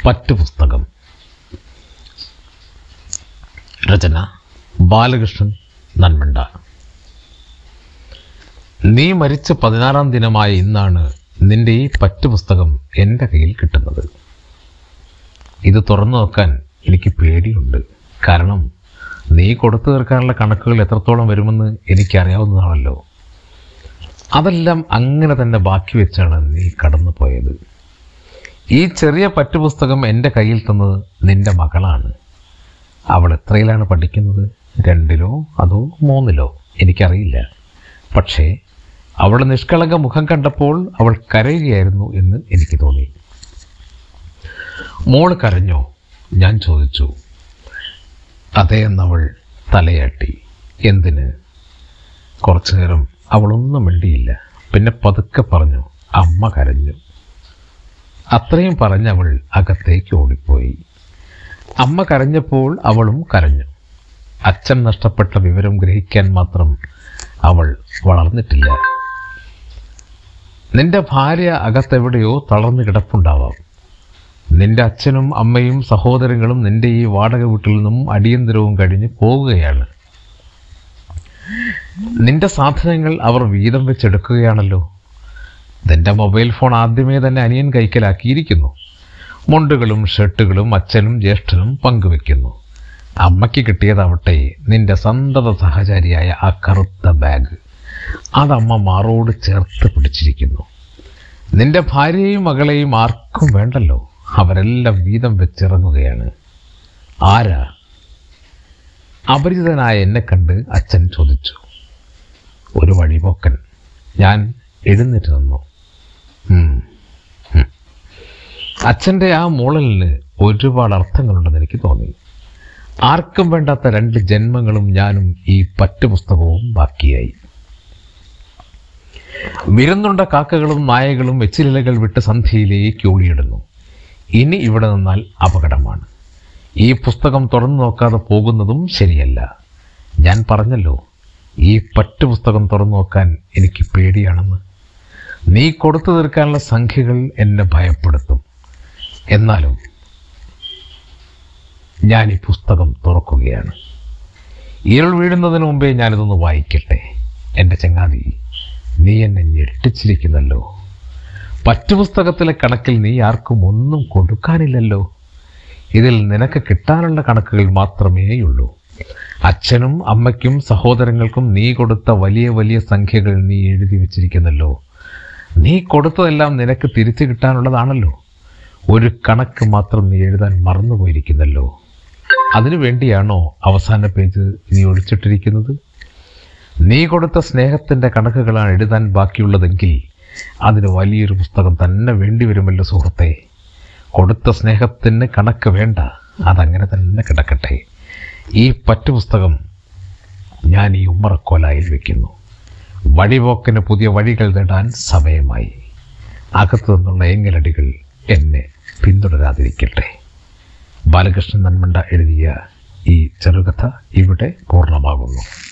പറ്റുപുസ്തകം രചന ബാലകൃഷ്ണൻ നന്മണ്ട നീ മരിച്ച പതിനാറാം ദിനമായ ഇന്നാണ് നിന്റെ ഈ പറ്റുപുസ്തകം എൻ്റെ കയ്യിൽ കിട്ടുന്നത് ഇത് തുറന്നു നോക്കാൻ എനിക്ക് പേടിയുണ്ട് കാരണം നീ കൊടുത്തു തീർക്കാനുള്ള കണക്കുകൾ എത്രത്തോളം വരുമെന്ന് എനിക്കറിയാവുന്നതാണല്ലോ അതെല്ലാം അങ്ങനെ തന്നെ ബാക്കി വെച്ചാണ് നീ കടന്നു പോയത് ഈ ചെറിയ പറ്റുപുസ്തകം എൻ്റെ കയ്യിൽ തന്നത് നിന്റെ മകളാണ് അവൾ എത്രയിലാണ് പഠിക്കുന്നത് രണ്ടിലോ അതോ മൂന്നിലോ എനിക്കറിയില്ല പക്ഷേ അവളുടെ നിഷ്കളങ്ക മുഖം കണ്ടപ്പോൾ അവൾ കരയുകയായിരുന്നു എന്ന് എനിക്ക് തോന്നി മോള് കരഞ്ഞോ ഞാൻ ചോദിച്ചു അതേ എന്നവൾ തലയാട്ടി എന്തിന് കുറച്ചു നേരം അവളൊന്നും മിണ്ടിയില്ല പിന്നെ പതുക്കെ പറഞ്ഞു അമ്മ കരഞ്ഞു അത്രയും പറഞ്ഞവൾ അകത്തേക്ക് ഓടിപ്പോയി അമ്മ കരഞ്ഞപ്പോൾ അവളും കരഞ്ഞു അച്ഛൻ നഷ്ടപ്പെട്ട വിവരം ഗ്രഹിക്കാൻ മാത്രം അവൾ വളർന്നിട്ടില്ല നിന്റെ ഭാര്യ അകത്തെവിടെയോ തളർന്നു കിടപ്പുണ്ടാവാം നിന്റെ അച്ഛനും അമ്മയും സഹോദരങ്ങളും നിന്റെ ഈ വാടക വീട്ടിൽ നിന്നും അടിയന്തരവും കഴിഞ്ഞ് പോകുകയാണ് നിന്റെ സാധനങ്ങൾ അവർ വീതം വെച്ചെടുക്കുകയാണല്ലോ നിന്റെ മൊബൈൽ ഫോൺ ആദ്യമേ തന്നെ അനിയൻ കൈക്കലാക്കിയിരിക്കുന്നു മുണ്ടുകളും ഷർട്ടുകളും അച്ഛനും ജ്യേഷ്ഠനും പങ്കുവെക്കുന്നു അമ്മയ്ക്ക് കിട്ടിയതാവട്ടെ നിന്റെ സന്തത സഹചാരിയായ ആ കറുത്ത ബാഗ് അതമ്മ മാറോട് ചേർത്ത് പിടിച്ചിരിക്കുന്നു നിന്റെ ഭാര്യയെയും മകളെയും ആർക്കും വേണ്ടല്ലോ അവരെല്ലാം വീതം വെച്ചിറങ്ങുകയാണ് ആരാ അപരിചിതനായ എന്നെ കണ്ട് അച്ഛൻ ചോദിച്ചു ഒരു വഴിപോക്കൻ ഞാൻ എഴുന്നേറ്റ് നിന്നു ഉം. ഉം. അച്ഛൻ്റെ ആ മൂളലിന് ഒരുപാട് അർത്ഥങ്ങളുണ്ടെന്ന് എനിക്ക് തോന്നി ആർക്കും വേണ്ടാത്ത രണ്ട് ജന്മങ്ങളും ഞാനും ഈ പറ്റുപുസ്തകവും ബാക്കിയായി വിരുന്നുണ്ട കാക്കകളും നായകളും വെച്ചിലിലകൾ വിട്ട് സന്ധ്യയിലേക്ക് ഓടിയിടുന്നു ഇനി ഇവിടെ നിന്നാൽ അപകടമാണ് ഈ പുസ്തകം തുറന്നു നോക്കാതെ പോകുന്നതും ശരിയല്ല ഞാൻ പറഞ്ഞല്ലോ ഈ പറ്റുപുസ്തകം തുറന്നു നോക്കാൻ എനിക്ക് പേടിയാണെന്ന് നീ കൊടുത്തു തീർക്കാനുള്ള സംഖ്യകൾ എന്നെ ഭയപ്പെടുത്തും എന്നാലും ഞാൻ ഈ പുസ്തകം തുറക്കുകയാണ് ഇരുൾ വീഴുന്നതിന് മുമ്പേ ഞാനിതൊന്ന് വായിക്കട്ടെ എൻ്റെ ചങ്ങാതി നീ എന്നെ ഞെട്ടിച്ചിരിക്കുന്നല്ലോ പറ്റുപുസ്തകത്തിലെ കണക്കിൽ നീ ആർക്കും ഒന്നും കൊടുക്കാനില്ലല്ലോ ഇതിൽ നിനക്ക് കിട്ടാനുള്ള കണക്കുകൾ മാത്രമേയുള്ളൂ അച്ഛനും അമ്മയ്ക്കും സഹോദരങ്ങൾക്കും നീ കൊടുത്ത വലിയ വലിയ സംഖ്യകൾ നീ എഴുതി വെച്ചിരിക്കുന്നല്ലോ നീ കൊടുത്തതെല്ലാം നിനക്ക് തിരിച്ചു കിട്ടാനുള്ളതാണല്ലോ ഒരു കണക്ക് മാത്രം നീ എഴുതാൻ മറന്നുപോയിരിക്കുന്നല്ലോ അതിനു വേണ്ടിയാണോ അവസാന പേജ് നീ ഒഴിച്ചിട്ടിരിക്കുന്നത് നീ കൊടുത്ത സ്നേഹത്തിൻ്റെ കണക്കുകളാണ് എഴുതാൻ ബാക്കിയുള്ളതെങ്കിൽ അതിന് വലിയൊരു പുസ്തകം തന്നെ വേണ്ടിവരുമല്ലോ സുഹൃത്തെ കൊടുത്ത സ്നേഹത്തിന് കണക്ക് വേണ്ട അതങ്ങനെ തന്നെ കിടക്കട്ടെ ഈ പറ്റുപുസ്തകം ഞാൻ ഈ ഉമ്മറക്കോലായിൽ വെക്കുന്നു വഴിപോക്കിന് പുതിയ വഴികൾ നേടാൻ സമയമായി അകത്തു നിന്നുള്ള എങ്ങലടികൾ എന്നെ പിന്തുടരാതിരിക്കട്ടെ ബാലകൃഷ്ണൻ നന്മണ്ട എഴുതിയ ഈ ചെറുകഥ ഇവിടെ പൂർണ്ണമാകുന്നു